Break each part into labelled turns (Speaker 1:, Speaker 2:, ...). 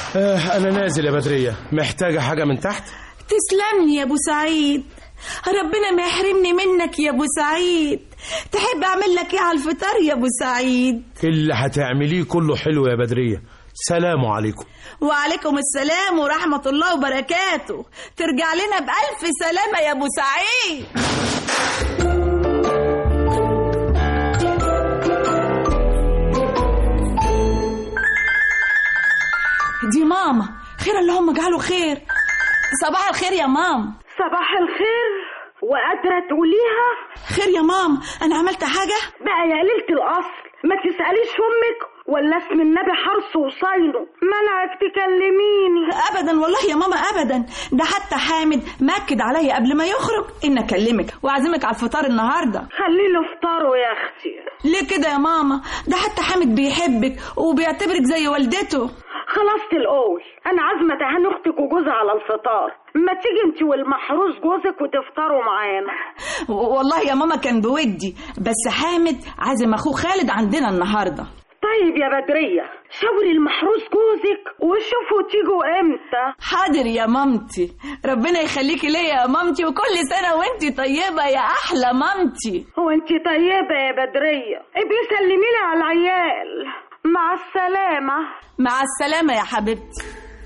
Speaker 1: آه انا نازل يا بدريه محتاجه حاجه من تحت
Speaker 2: تسلم لي يا ابو سعيد ربنا ما يحرمني منك يا ابو سعيد تحب اعمل لك ايه على الفطار يا ابو سعيد
Speaker 1: اللي هتعمليه كله حلو يا بدريه سلام عليكم
Speaker 2: وعليكم السلام ورحمة الله وبركاته ترجع لنا بألف سلامة يا أبو سعيد دي ماما خير اللهم اجعله خير صباح الخير يا ماما
Speaker 3: صباح الخير وقادرة تقوليها
Speaker 2: خير يا ماما أنا عملت حاجة
Speaker 3: بقى يا قليلة الأصل ما تسأليش أمك ولا اسم النبي حرص وصاينه منعك تكلميني
Speaker 2: ابدا والله يا ماما ابدا ده حتى حامد مأكد عليا قبل ما يخرج ان اكلمك واعزمك على الفطار النهارده
Speaker 3: خليه له فطاره يا اختي
Speaker 2: ليه كده يا ماما ده حتى حامد بيحبك وبيعتبرك زي والدته
Speaker 3: خلاص القول انا عازمه تهان اختك وجوزها على الفطار ما تيجي انت والمحروس جوزك وتفطروا معانا
Speaker 2: والله يا ماما كان بودي بس حامد عازم اخوه خالد عندنا النهارده
Speaker 3: طيب يا بدرية شاوري المحروس جوزك وشوفوا تيجوا امتى
Speaker 2: حاضر يا مامتي ربنا يخليكي ليا يا مامتي وكل سنة وانتي طيبة يا أحلى مامتي
Speaker 3: هو انت طيبة يا بدرية ابقي سلمي لي على العيال مع السلامة
Speaker 2: مع السلامة يا حبيبتي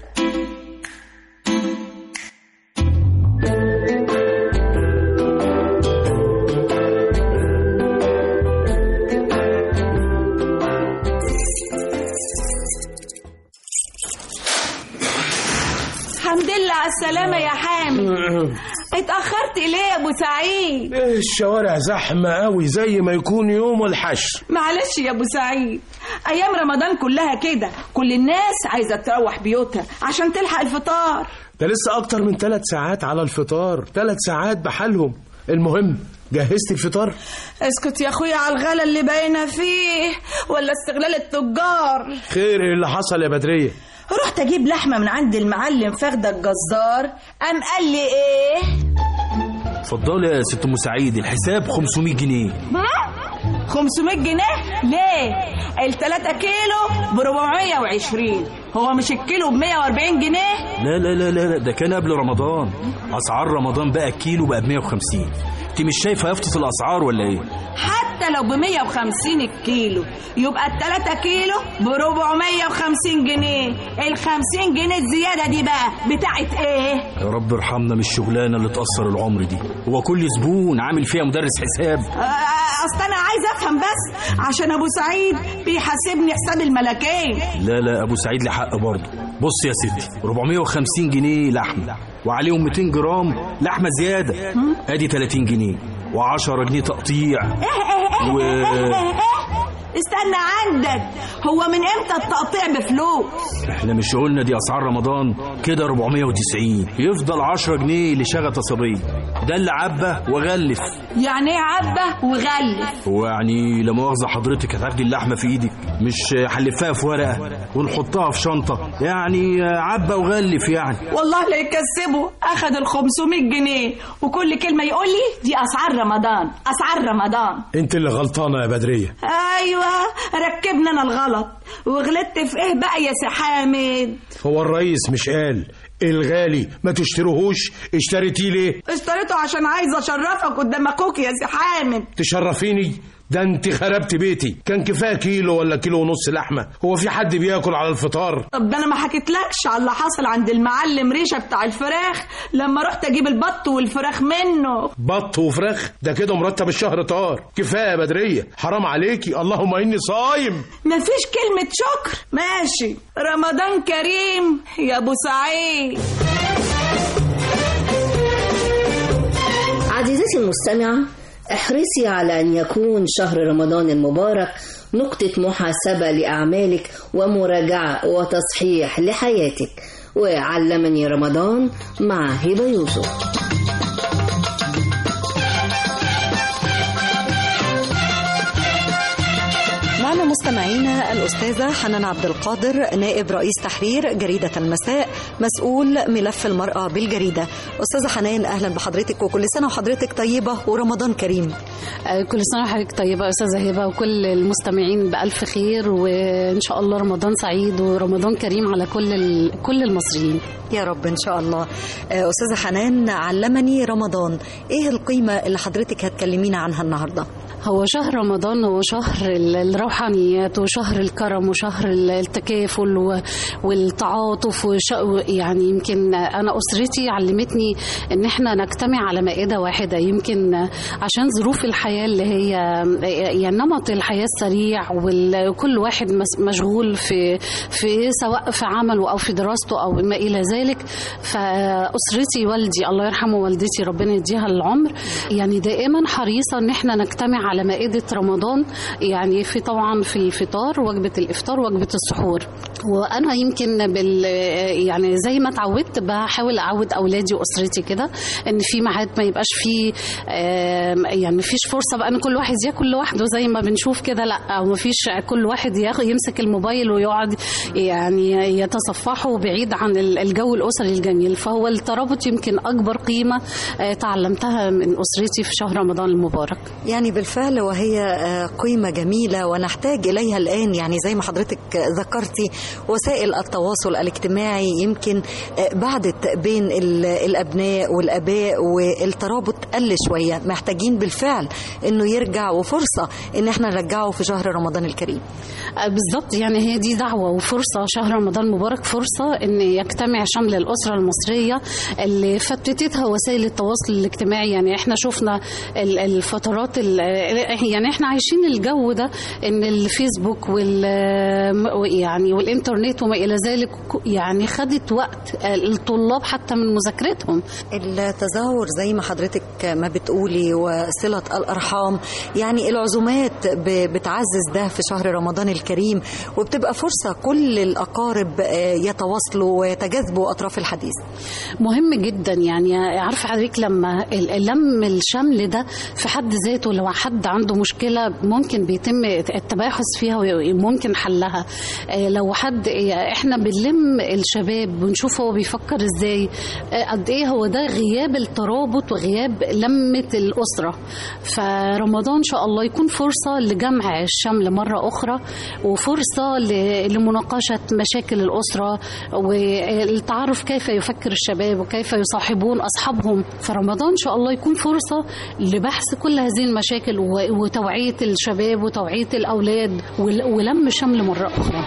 Speaker 2: الحمد لله على السلامة يا حامد اتأخرت ليه يا أبو سعيد
Speaker 1: الشوارع زحمة قوي زي ما يكون يوم الحشر
Speaker 2: معلش يا أبو سعيد أيام رمضان كلها كده كل الناس عايزة تروح بيوتها عشان تلحق الفطار
Speaker 1: ده لسه أكتر من ثلاث ساعات على الفطار ثلاث ساعات بحالهم المهم جهزت الفطار
Speaker 2: اسكت يا اخويا على الغلا اللي باينه فيه ولا استغلال التجار
Speaker 1: خير إيه اللي حصل يا بدرية
Speaker 2: رحت اجيب لحمه من عند المعلم فخده الجزار قام قال لي ايه
Speaker 4: اتفضلي يا ست ام سعيد الحساب 500 جنيه
Speaker 2: 500 جنيه ليه التلاتة كيلو ب 420 هو مش الكيلو ب 140 جنيه
Speaker 4: لا لا لا لا ده كان قبل رمضان اسعار رمضان بقى الكيلو بقى ب 150 انت مش شايفه يافطه الاسعار ولا ايه
Speaker 2: حتى لو ب 150 الكيلو يبقى التلاتة كيلو ب 450 جنيه ال 50 جنيه الزيادة دي بقى بتاعت ايه؟
Speaker 4: يا رب ارحمنا من الشغلانه اللي تاثر العمر دي هو كل زبون عامل فيها مدرس حساب
Speaker 2: آه، اصل انا عايز افهم بس عشان ابو سعيد بيحاسبني حساب الملكين
Speaker 4: لا لا ابو سعيد له حق برضه بص يا ستي 450 جنيه لحمه وعليهم 200 جرام لحمه زياده ادي 30 جنيه و10 جنيه تقطيع و
Speaker 2: استنى عندك هو من امتى التقطيع بفلوس
Speaker 4: احنا مش قلنا دي اسعار رمضان كده 490 يفضل 10 جنيه لشغل صبي ده اللي عبه وغلف
Speaker 2: يعني ايه عبه وغلف
Speaker 4: هو يعني لا مؤاخذه حضرتك هتاخدي اللحمه في ايدك مش هنلفها في ورقه ونحطها في شنطه يعني عبه وغلف يعني
Speaker 2: والله لا يكسبه اخد ال 500 جنيه وكل كلمه يقول لي دي اسعار رمضان اسعار رمضان
Speaker 1: انت اللي غلطانة يا بدرية
Speaker 2: ايوه ركبنا انا الغلط وغلطت في ايه بقى يا سي حامد
Speaker 1: هو الرئيس مش قال الغالي ما تشتروهوش اشتريتيه ليه
Speaker 2: اشتريته عشان عايزه اشرفك قدام اخوك يا سي حامد
Speaker 1: تشرفيني ده انت خربت بيتي كان كفايه كيلو ولا كيلو ونص لحمه هو في حد بياكل على الفطار
Speaker 2: طب ده انا ما حكيتلكش على اللي حصل عند المعلم ريشه بتاع الفراخ لما رحت اجيب البط والفراخ منه
Speaker 1: بط وفراخ ده كده مرتب الشهر طار كفايه يا بدريه حرام عليكي اللهم اني صايم
Speaker 2: مفيش كلمة شكر ماشي رمضان كريم يا ابو سعيد
Speaker 5: عزيزتي المستمعة احرصي على أن يكون شهر رمضان المبارك نقطة محاسبة لأعمالك ومراجعة وتصحيح لحياتك وعلمني رمضان مع هبة يوسف
Speaker 6: معنا مستمعينا الأستاذة حنان عبد القادر نائب رئيس تحرير جريدة المساء مسؤول ملف المرأة بالجريدة أستاذة حنان أهلا بحضرتك وكل سنة وحضرتك طيبة ورمضان كريم
Speaker 7: آه، كل سنة وحضرتك طيبة يا أستاذة هبة وكل المستمعين بألف خير وإن شاء الله رمضان سعيد ورمضان كريم على كل ال- كل المصريين
Speaker 6: يا رب إن شاء الله آه، أستاذة حنان علمني رمضان إيه القيمة اللي حضرتك هتكلمينا عنها النهاردة
Speaker 7: هو شهر رمضان هو شهر ال- الروحانيات وشهر الكرم وشهر ال- التكافل و- والتعاطف وش يعني يمكن أنا أسرتي علمتني إن إحنا نجتمع على مائدة واحدة يمكن عشان ظروف الحياة اللي هي يعني نمط الحياة السريع وكل واحد مس- مشغول في في سواء في عمله أو في دراسته أو ما إلى ذلك فأسرتي والدي الله يرحمه والدتي ربنا يديها العمر يعني دائما حريصة إن إحنا نجتمع على مائدة رمضان يعني في طبعا في الفطار وجبة الإفطار وجبة السحور وأنا يمكن بال يعني زي ما اتعودت بحاول أعود أولادي وأسرتي كده إن في ميعاد ما يبقاش فيه آم، يعني مفيش فرصة بقى إن كل واحد ياكل لوحده زي ما بنشوف كده لا أو مفيش كل واحد ياخد يمسك الموبايل ويقعد يعني يتصفحه بعيد عن ال- الجو الأسري الجميل فهو الترابط يمكن أكبر قيمة آه، تعلمتها من أسرتي في شهر رمضان المبارك
Speaker 6: يعني بالفعل وهي آه، قيمة جميلة ونحتاج إليها الآن يعني زي ما حضرتك ذكرتي وسائل التواصل الاجتماعي يمكن آه، بعدت بين ال- الأبناء والآباء والترابط قل شوية محتاجين بالفعل إنه يرجع وفرصة إن احنا نرجعه في شهر رمضان الكريم
Speaker 7: آه، بالظبط يعني هي دي دعوة وفرصة شهر رمضان المبارك فرصة ان يجتمع شمل الأسرة المصرية اللي فتتتها وسائل التواصل الاجتماعي يعني احنا شفنا ال- الفترات ال- يعني احنا عايشين الجو ده ان الفيسبوك وال يعني والانترنت وما الى ذلك يعني خدت وقت الطلاب حتى من مذاكرتهم
Speaker 6: التظاهر زي ما حضرتك ما بتقولي وصلة الأرحام يعني العزومات ب- بتعزز ده في شهر رمضان الكريم وبتبقى فرصة كل الأقارب آه، يتواصلوا ويتجاذبوا أطراف الحديث
Speaker 7: مهم جدا يعني عارفه حضرتك لما ال- اللم الشمل ده في حد ذاته لو حد عنده مشكله ممكن بيتم التباحث فيها وممكن حلها آه، لو حد احنا بنلم الشباب بنشوف هو بيفكر ازاي آه، قد ايه هو ده غياب الترابط وغياب لمه الاسره فرمضان ان شاء الله يكون فرصه لجمع الشمل مره اخرى وفرصه ل- لمناقشه مشاكل الاسره والتعرف كيف يفكر الشباب وكيف يصاحبون اصحابهم فرمضان ان شاء الله يكون فرصه لبحث كل هذه المشاكل و- وتوعيه الشباب وتوعيه الاولاد ول- ولم شمل مره اخرى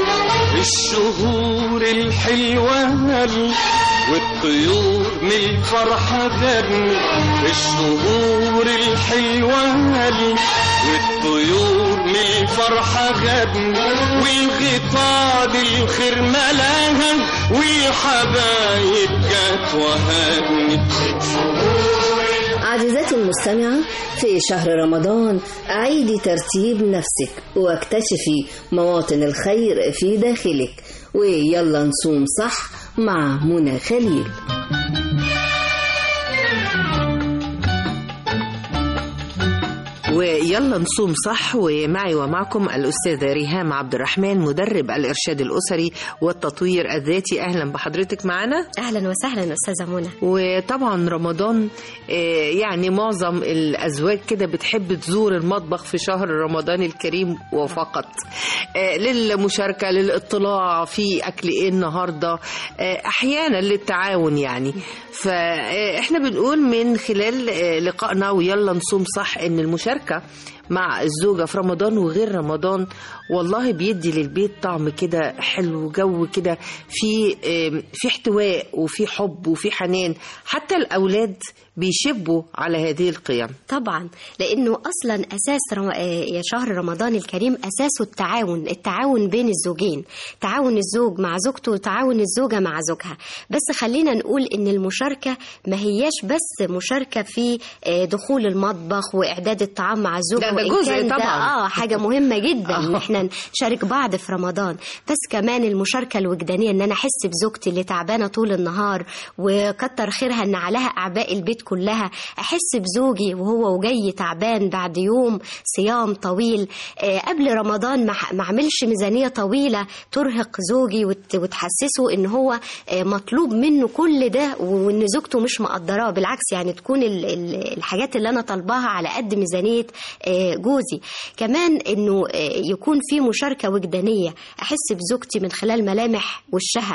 Speaker 8: الشهور الحلوة هل والطيور من الفرحة غني الشهور الحلوة هل والطيور من الفرحة غني والغطاء الخير ملاها والحبايب جت وهني
Speaker 5: عزيزتي المستمعة في شهر رمضان أعيدي ترتيب نفسك واكتشفي مواطن الخير في داخلك ويلا نصوم صح مع منى خليل
Speaker 9: ويلا نصوم صح ومعي ومعكم الأستاذة ريهام عبد الرحمن مدرب الإرشاد الأسري والتطوير الذاتي أهلا بحضرتك معنا
Speaker 10: اهلا وسهلا استاذه منى
Speaker 9: وطبعا رمضان آه، يعني معظم الأزواج كده بتحب تزور المطبخ في شهر رمضان الكريم وفقط آه، للمشاركة للاطلاع في أكل إيه النهاردة آه، أحيانا للتعاون يعني فإحنا بنقول من خلال آه، لقائنا ويلا نصوم صح إن المشاركة مع الزوجة في رمضان وغير رمضان والله بيدي للبيت طعم كده حلو جو كده في آم، في احتواء وفي حب وفي حنان حتى الأولاد بيشبوا على هذه القيم
Speaker 10: طبعا لانه اصلا اساس رم... آه، يا شهر رمضان الكريم اساسه التعاون التعاون بين الزوجين تعاون الزوج مع زوجته وتعاون الزوجه مع زوجها بس خلينا نقول ان المشاركه ما هياش بس مشاركه في آه، دخول المطبخ واعداد الطعام مع الزوج
Speaker 9: لا، ده
Speaker 10: وإن
Speaker 9: جزء
Speaker 10: كان ده
Speaker 9: طبعاً.
Speaker 10: اه حاجه مهمه جدا ان
Speaker 9: آه.
Speaker 10: احنا نشارك بعض في رمضان بس كمان المشاركه الوجدانيه ان انا احس بزوجتي اللي تعبانه طول النهار وكتر خيرها ان عليها اعباء البيت البيت كلها احس بزوجي وهو وجاي تعبان بعد يوم صيام طويل آه، قبل رمضان ما ح- ما اعملش ميزانيه طويله ترهق زوجي وت- وتحسسه ان هو آه، مطلوب منه كل ده وان زوجته مش مقدراه بالعكس يعني تكون ال- ال- الحاجات اللي انا طالباها على قد ميزانيه آه، جوزي كمان انه آه، يكون في مشاركه وجدانيه احس بزوجتي من خلال ملامح وشها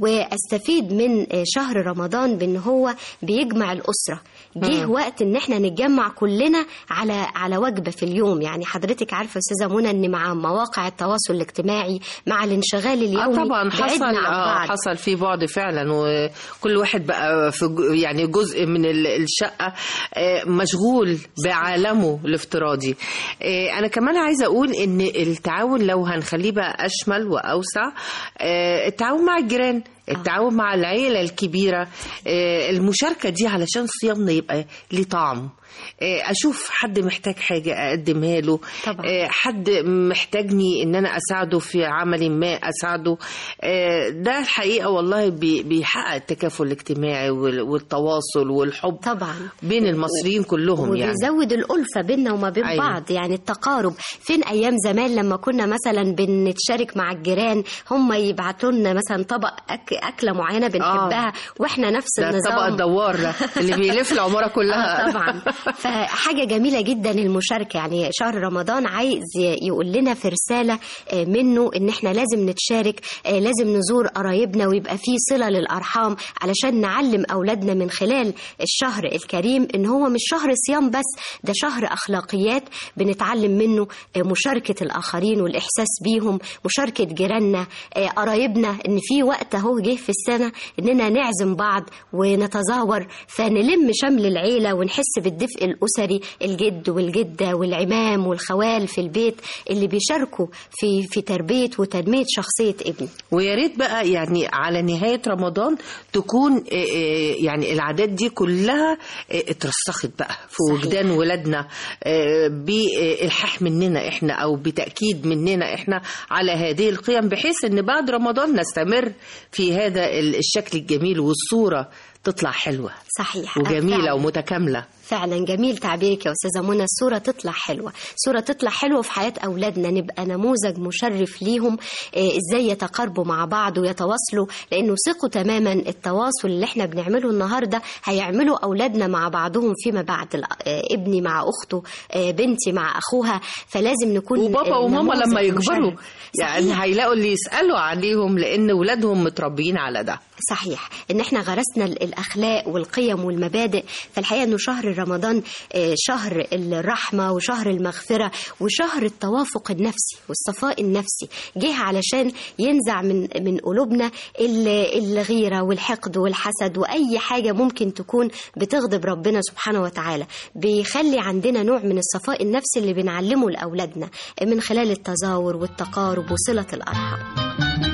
Speaker 10: واستفيد من آه، شهر رمضان بان هو بيجمع الاسره جه
Speaker 9: مم.
Speaker 10: وقت ان احنا نتجمع كلنا على على وجبه في اليوم يعني حضرتك عارفه يا استاذه منى ان مع مواقع التواصل الاجتماعي مع الانشغال
Speaker 9: آه
Speaker 10: اليومي
Speaker 9: طبعا حصل
Speaker 10: بعدنا عن
Speaker 9: آه
Speaker 10: بعض.
Speaker 9: حصل في بعد فعلا وكل واحد بقى في جو- يعني جزء من ال- الشقه آه، مشغول بعالمه الافتراضي آه، انا كمان عايزه اقول ان التعاون لو هنخليه بقى اشمل واوسع آه، التعاون مع الجيران التعاون مع العيلة الكبيرة آه، المشاركة دي علشان صيامنا يبقى ليه طعم آه، اشوف حد محتاج حاجه اقدمها له
Speaker 10: طبعا.
Speaker 9: آه، حد محتاجني ان انا اساعده في عمل ما اساعده آه، ده الحقيقه والله بي- بيحقق التكافل الاجتماعي وال- والتواصل والحب
Speaker 10: طبعا
Speaker 9: بين المصريين كلهم يعني
Speaker 10: وبيزود الألفة بيننا وما بين
Speaker 9: أيوة.
Speaker 10: أيوة. بعض يعني التقارب فين أيام زمان لما كنا مثلا بنتشارك مع الجيران هم يبعتوا لنا مثلا طبق أك... أكلة معينة بنحبها وإحنا نفس
Speaker 9: ده
Speaker 10: النظام
Speaker 9: الطبق الدوار ده اللي بيلف العماره كلها
Speaker 10: آه طبعا فحاجه جميله جدا المشاركه يعني شهر رمضان عايز يقول لنا في رساله آه، منه ان احنا لازم نتشارك آه، لازم نزور قرايبنا ويبقى في صله للارحام علشان نعلم اولادنا من خلال الشهر الكريم ان هو مش شهر صيام بس ده شهر اخلاقيات بنتعلم منه آه، مشاركه الاخرين والاحساس بيهم مشاركه جيراننا آه، قرايبنا ان في وقت اهو جه في السنه اننا نعزم بعض ونتزاور فنلم شمل العيله ونحس بالدفء الاسري الجد والجده والعمام والخوال في البيت اللي بيشاركوا في في تربيه وتنميه شخصيه ابني
Speaker 9: ويا ريت بقى يعني على نهاية رمضان تكون آه، آه، يعني العادات دي كلها آه، اترسخت بقى في
Speaker 10: صحيح.
Speaker 9: وجدان ولادنا آه، بإلحاح مننا احنا أو بتأكيد مننا احنا على هذه القيم بحيث ان بعد رمضان نستمر في هذا ال- الشكل الجميل والصورة تطلع حلوة
Speaker 10: صحيح
Speaker 9: وجميلة
Speaker 10: فعلا.
Speaker 9: ومتكاملة
Speaker 10: فعلا جميل تعبيرك يا استاذه منى الصوره تطلع حلوه صوره تطلع حلوه في حياه اولادنا نبقى نموذج مشرف ليهم آه، ازاي يتقاربوا مع بعض ويتواصلوا لانه ثقوا تماما التواصل اللي احنا بنعمله النهارده هيعملوا اولادنا مع بعضهم فيما بعد ال- آه، ابني مع اخته آه، بنتي مع اخوها فلازم نكون
Speaker 9: وبابا
Speaker 10: آه،
Speaker 9: وماما
Speaker 10: نموذج
Speaker 9: لما يكبروا
Speaker 10: مشرف.
Speaker 9: يعني
Speaker 10: صحيح.
Speaker 9: هيلاقوا اللي يسألوا عليهم لأن ولادهم متربيين على ده
Speaker 10: صحيح ان احنا غرسنا ال- الاخلاق والقيم والمبادئ فالحقيقه انه شهر رمضان آه، شهر الرحمه وشهر المغفره وشهر التوافق النفسي والصفاء النفسي جه علشان ينزع من من قلوبنا ال- الغيره والحقد والحسد واي حاجه ممكن تكون بتغضب ربنا سبحانه وتعالى بيخلي عندنا نوع من الصفاء النفسي اللي بنعلمه لاولادنا من خلال التزاور والتقارب وصله الارحام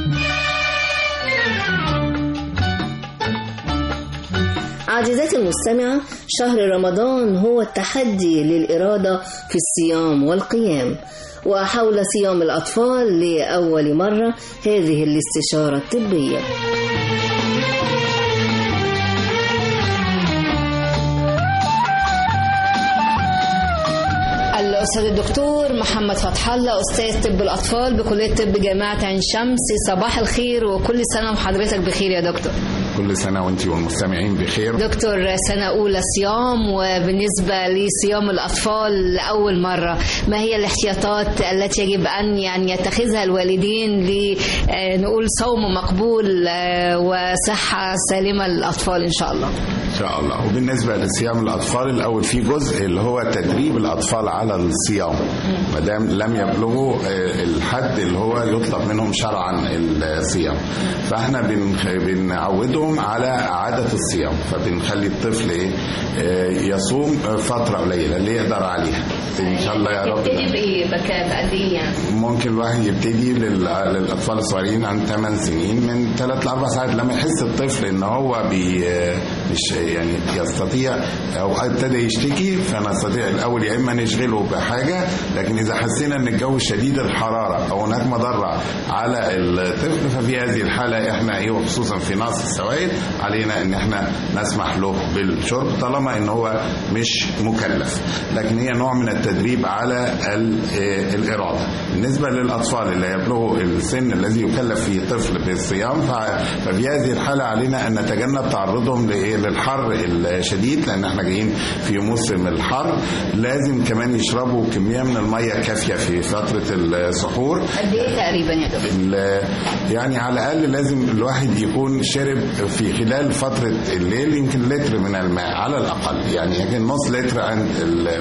Speaker 5: عزيزاتي المستمعة شهر رمضان هو التحدي للإرادة في الصيام والقيام وحول صيام الأطفال لأول مرة هذه الاستشارة الطبية
Speaker 11: الأستاذ الدكتور محمد فتح الله أستاذ طب الأطفال بكلية طب جامعة عين شمس صباح الخير وكل سنة وحضرتك بخير يا دكتور
Speaker 12: كل سنة وانت والمستمعين بخير
Speaker 11: دكتور سنة أولى صيام وبالنسبة لصيام الأطفال لأول مرة ما هي الاحتياطات التي يجب أن يعني يتخذها الوالدين لنقول صوم مقبول آه، وصحة سالمة للأطفال إن شاء الله
Speaker 12: إن شاء الله وبالنسبة لصيام الأطفال الأول في جزء اللي هو تدريب الأطفال على الصيام ما دام لم يبلغوا آه، الحد اللي هو يطلب منهم شرعا الصيام فاحنا بنخ- بنعودهم على عادة الصيام فبنخلي الطفل إيه آه، يصوم فترة قليلة اللي يقدر عليها إن شاء الله يا رب
Speaker 11: بإيه بقد إيه يعني
Speaker 12: ممكن الواحد يبتدي لل- للاطفال الصغيرين عن 8 سنين من 3 ل 4 ساعات لما يحس الطفل ان هو بي مش يعني يستطيع او ابتدى يشتكي فنستطيع الاول يا اما نشغله بحاجه لكن اذا حسينا ان الجو شديد الحراره او هناك مضره على الطفل ففي هذه الحاله احنا ايه وخصوصا في نقص السوائل السوائل علينا ان احنا نسمح له بالشرب طالما ان هو مش مكلف لكن هي نوع من التدريب على ال- آه، الاراده بالنسبه للاطفال اللي يبلغوا السن الذي يكلف فيه طفل بالصيام ف- ففي هذه الحاله علينا ان نتجنب تعرضهم لإيه؟ للحر الشديد لان احنا جايين في موسم الحر لازم كمان يشربوا كميه من الميه كافيه في فتره السحور
Speaker 11: قد ايه تقريبا يا دكتور
Speaker 12: ال- يعني على الاقل لازم الواحد يكون شرب في خلال فتره الليل يمكن لتر من الماء على الاقل يعني يمكن نص لتر عند ال-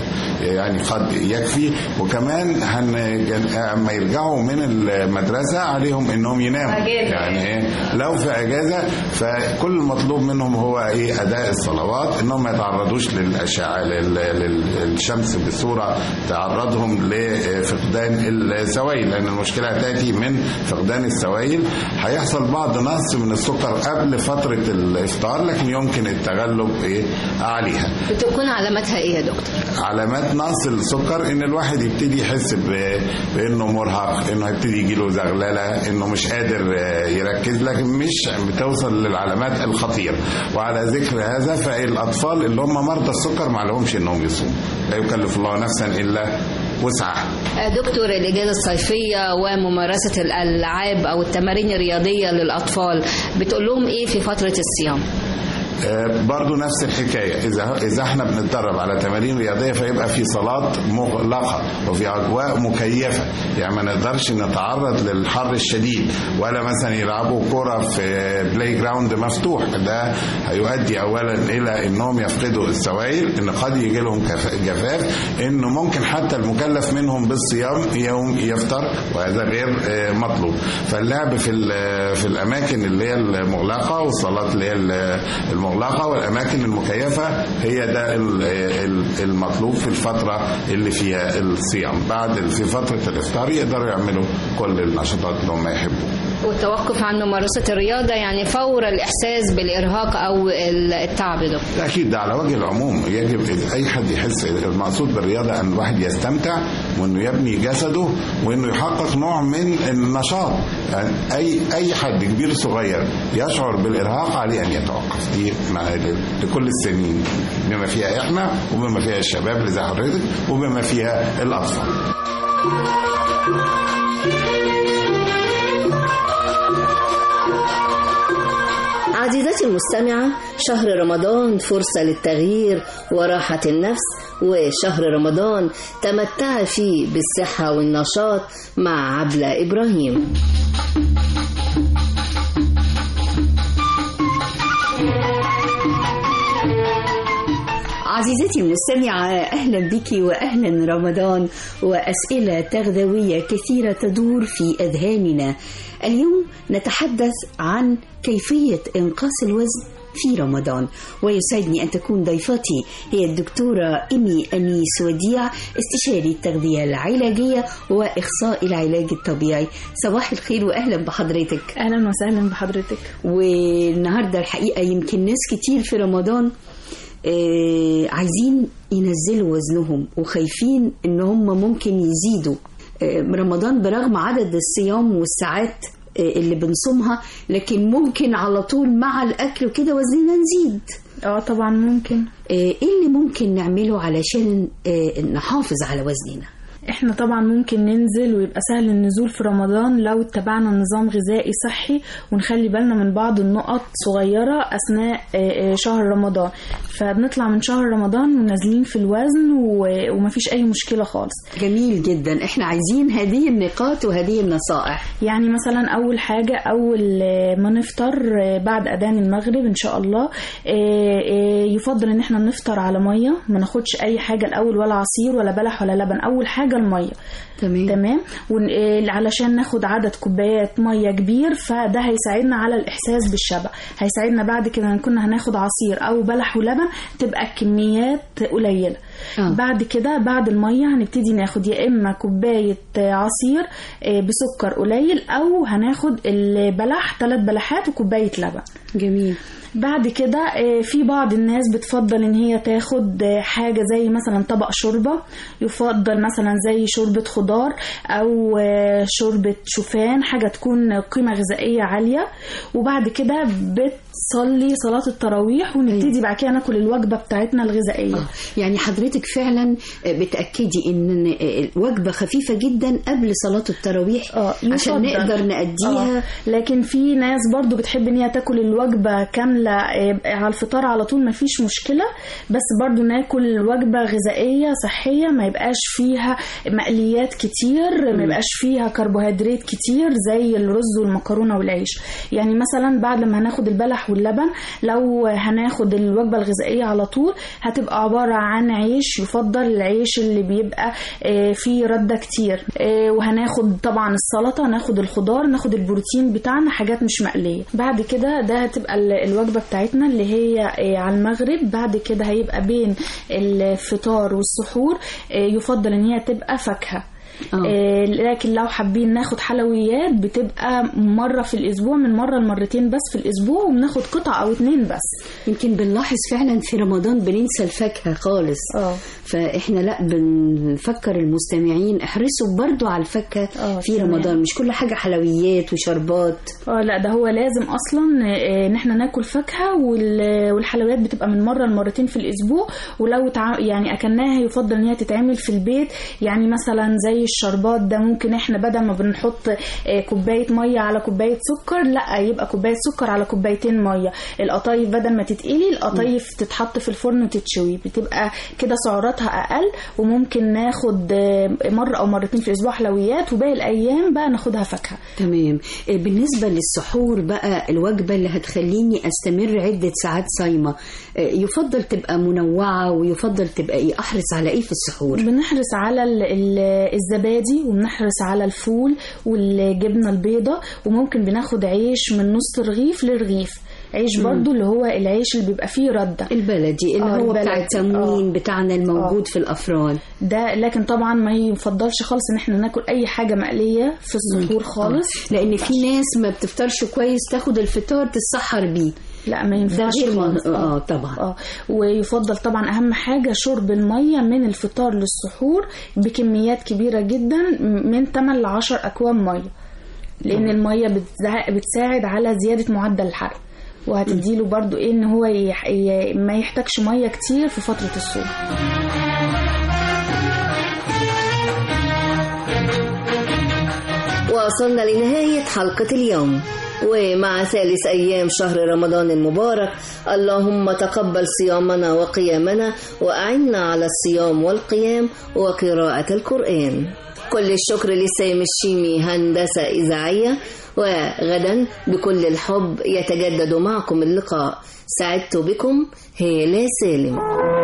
Speaker 12: يعني قد يكفي وكمان هن اما يرجعوا من المدرسه عليهم انهم يناموا
Speaker 11: أجازة.
Speaker 12: يعني ايه لو في اجازه فكل المطلوب منهم هو ايه اداء الصلوات انهم ما يتعرضوش للاشعه لل- لل- للشمس بصوره تعرضهم لفقدان السوائل لان المشكله تاتي من فقدان السوائل هيحصل بعض نقص من السكر قبل فتره الافطار لكن يمكن التغلب ايه عليها
Speaker 11: بتكون علاماتها ايه يا دكتور
Speaker 12: علامات نقص السكر ان الواحد يبتدي يحس ب- بانه مرهق انه يبتدي يجيله زغلله انه مش قادر آه، يركز لكن مش بتوصل للعلامات الخطيره وعلى ذكر هذا فالاطفال اللي هم مرضى السكر ما لهمش انهم يصوموا لا يكلف الله نفسا الا وسعها
Speaker 11: آه، دكتور الإجازة الصيفية وممارسة الألعاب أو التمارين الرياضية للأطفال بتقول لهم إيه في فترة الصيام؟
Speaker 12: آه، برضو نفس الحكاية إذا إذا احنا بنتدرب على تمارين رياضية فيبقى في صلاة مغلقة وفي أجواء مكيفة يعني ما نقدرش نتعرض للحر الشديد ولا مثلا يلعبوا كرة في بلاي جراوند مفتوح ده هيؤدي أولا إلى إنهم يفقدوا السوائل إن قد يجي لهم كف- جفاف إنه ممكن حتى المكلف منهم بالصيام يوم يفطر وهذا غير آه، مطلوب فاللعب في ال- في الأماكن اللي هي المغلقة والصلاة اللي هي ال- المغلقة والأماكن المكيفة هي ده ال- ال- المطلوب في الفترة اللي فيها الصيام بعد في فترة الإفطار يقدروا يعملوا كل النشاطات اللي هم يحبوا
Speaker 11: والتوقف عن ممارسة الرياضة يعني فور الإحساس بالإرهاق أو التعب يا دكتور
Speaker 12: أكيد ده على وجه العموم يجب أي حد يحس المقصود بالرياضة أن الواحد يستمتع وأنه يبني جسده وأنه يحقق نوع من النشاط يعني أي أي حد كبير صغير يشعر بالإرهاق عليه أن يتوقف دي مع لكل السنين بما فيها إحنا وبما فيها الشباب اللي زي حضرتك وبما فيها الأطفال
Speaker 5: عزيزتي المستمعة شهر رمضان فرصة للتغيير وراحة النفس وشهر رمضان تمتع فيه بالصحة والنشاط مع عبلة إبراهيم
Speaker 13: عزيزتي المستمعة أهلا بك وأهلا رمضان وأسئلة تغذوية كثيرة تدور في أذهاننا اليوم نتحدث عن كيفية إنقاص الوزن في رمضان ويسعدني أن تكون ضيفتي هي الدكتورة إيمي أنيس وديع استشاري التغذية العلاجية وإخصائي العلاج الطبيعي صباح الخير وأهلا بحضرتك
Speaker 14: اهلا وسهلا بحضرتك
Speaker 13: والنهارده الحقيقه يمكن ناس كتير في رمضان آه، عايزين ينزلوا وزنهم وخايفين ان هم ممكن يزيدوا آه، رمضان برغم عدد الصيام والساعات آه، اللي بنصومها لكن ممكن على طول مع الاكل وكده وزننا نزيد
Speaker 14: اه طبعا ممكن
Speaker 13: ايه اللي ممكن نعمله علشان آه، نحافظ على وزننا
Speaker 14: احنا طبعا ممكن ننزل ويبقى سهل النزول في رمضان لو اتبعنا نظام غذائي صحي ونخلي بالنا من بعض النقط صغيرة أثناء آه، آه، شهر رمضان فبنطلع من شهر رمضان ونازلين في الوزن و- ومفيش أي مشكلة خالص
Speaker 13: جميل جدا احنا عايزين هذه النقاط وهذه النصائح
Speaker 14: يعني مثلا اول حاجه اول آه، ما نفطر آه، بعد اذان المغرب ان شاء الله آه، آه، يفضل ان احنا نفطر على ميه ما ناخدش اي حاجه الاول ولا عصير ولا بلح ولا لبن اول حاجه الميه
Speaker 13: تمام
Speaker 14: تمام ون- آه، علشان ناخد عدد كوبايات ميه كبير فده هيساعدنا على الاحساس بالشبع هيساعدنا بعد كده ان كنا هناخد عصير او بلح ولبن تبقى الكميات قليله آه. بعد كده بعد الميه هنبتدي ناخد يا اما كوبايه آه، عصير آه، بسكر قليل او هناخد البلح ثلاث بلحات وكوبايه لبن
Speaker 13: جميل
Speaker 14: بعد كده آه، في بعض الناس بتفضل ان هي تاخد آه، حاجه زي مثلا طبق شوربه يفضل مثلا زي شوربه خضار او آه، شوربه شوفان حاجه تكون قيمه غذائيه عاليه وبعد كده بتصلي صلاه التراويح ونبتدي بعد كده ناكل الوجبه بتاعتنا الغذائيه
Speaker 13: يعني حضرتك فعلا بتأكدي ان الوجبة خفيفة جدا قبل صلاة التراويح عشان
Speaker 14: يفضل.
Speaker 13: نقدر نأديها
Speaker 14: آه. لكن في ناس برضو بتحب ان هي تاكل الوجبه كامله آه، على الفطار على طول ما فيش مشكله بس برضو ناكل وجبه غذائيه صحيه ما يبقاش فيها مقليات كتير ما يبقاش فيها كربوهيدرات كتير زي الرز والمكرونه والعيش يعني مثلا بعد ما هناخد البلح واللبن لو هناخد الوجبه الغذائيه على طول هتبقى عباره عن عيش يفضل العيش اللي بيبقى آه، فيه رده كتير آه، وهناخد طبعا السلطه ناخد الخضار ناخد البروتين بتاعنا حاجات مش مقليه بعد كده ده هتبقى ال- الوجبه بتاعتنا اللي هي آه، على المغرب بعد كده هيبقى بين الفطار والسحور آه، يفضل ان هي تبقى فاكهه آه، لكن لو حابين ناخد حلويات بتبقى مرة في الأسبوع من مرة لمرتين بس في الأسبوع وبناخد قطعة أو اتنين بس
Speaker 13: يمكن بنلاحظ فعلا في رمضان بننسى الفاكهة خالص
Speaker 14: اه
Speaker 13: فاحنا لا بنفكر المستمعين احرصوا برضو على الفاكهة في
Speaker 14: تمام.
Speaker 13: رمضان مش كل حاجة حلويات وشربات
Speaker 14: اه لا ده هو لازم اصلا آه، ان احنا ناكل فاكهه وال- والحلويات بتبقى من مره لمرتين في الاسبوع ولو تع... يعني اكلناها يفضل ان هي تتعمل في البيت يعني مثلا زي الشربات ده ممكن احنا بدل ما بنحط آه، كوبايه ميه على كوبايه سكر لا يبقى كوبايه سكر على كوبايتين ميه القطايف بدل ما تتقلي القطايف تتحط في الفرن وتتشوي بتبقى كده سعراتها اقل وممكن ناخد آه، مره او مرتين في الاسبوع حلويات وباقي الايام بقى ناخدها فاكهه
Speaker 13: تمام آه، بالنسبة للسحور بقى الوجبة اللي هتخليني استمر عدة ساعات صايمة آه، يفضل تبقى منوعة ويفضل تبقى ايه احرص على ايه في السحور
Speaker 14: بنحرص على ال- ال- الزبادي وبنحرص على الفول والجبنة البيضة وممكن بناخد عيش من نص رغيف لرغيف عيش
Speaker 13: مم.
Speaker 14: برضو اللي هو العيش اللي بيبقى فيه ردة
Speaker 13: البلدي اللي
Speaker 14: آه،
Speaker 13: هو بتاع
Speaker 14: البلدي.
Speaker 13: التموين
Speaker 14: آه.
Speaker 13: بتاعنا الموجود في الافران
Speaker 14: ده لكن طبعا ما يفضلش خالص ان احنا ناكل اي حاجة مقلية في السحور خالص
Speaker 13: آه. لان في ناس ما بتفطرش كويس تاخد الفطار تتسحر بيه
Speaker 14: لا ما ينفعش
Speaker 13: ده غير
Speaker 14: خالص
Speaker 13: من... اه طبعا
Speaker 14: اه ويفضل طبعا اهم حاجه شرب الميه من الفطار للسحور بكميات كبيره جدا من 8 ل 10 اكواب ميه لان الميه بتزع- بتساعد على زياده معدل الحرق وهتديله برضو ايه ان هو يح... ي... ما يحتاجش ميه كتير في فتره الصوم
Speaker 5: وصلنا لنهاية حلقة اليوم ومع ثالث أيام شهر رمضان المبارك اللهم تقبل صيامنا وقيامنا وأعنا على الصيام والقيام وقراءة القرآن كل الشكر لسام الشيمي هندسة إذاعية وغدا بكل الحب يتجدد معكم اللقاء سعدت بكم هالة سالم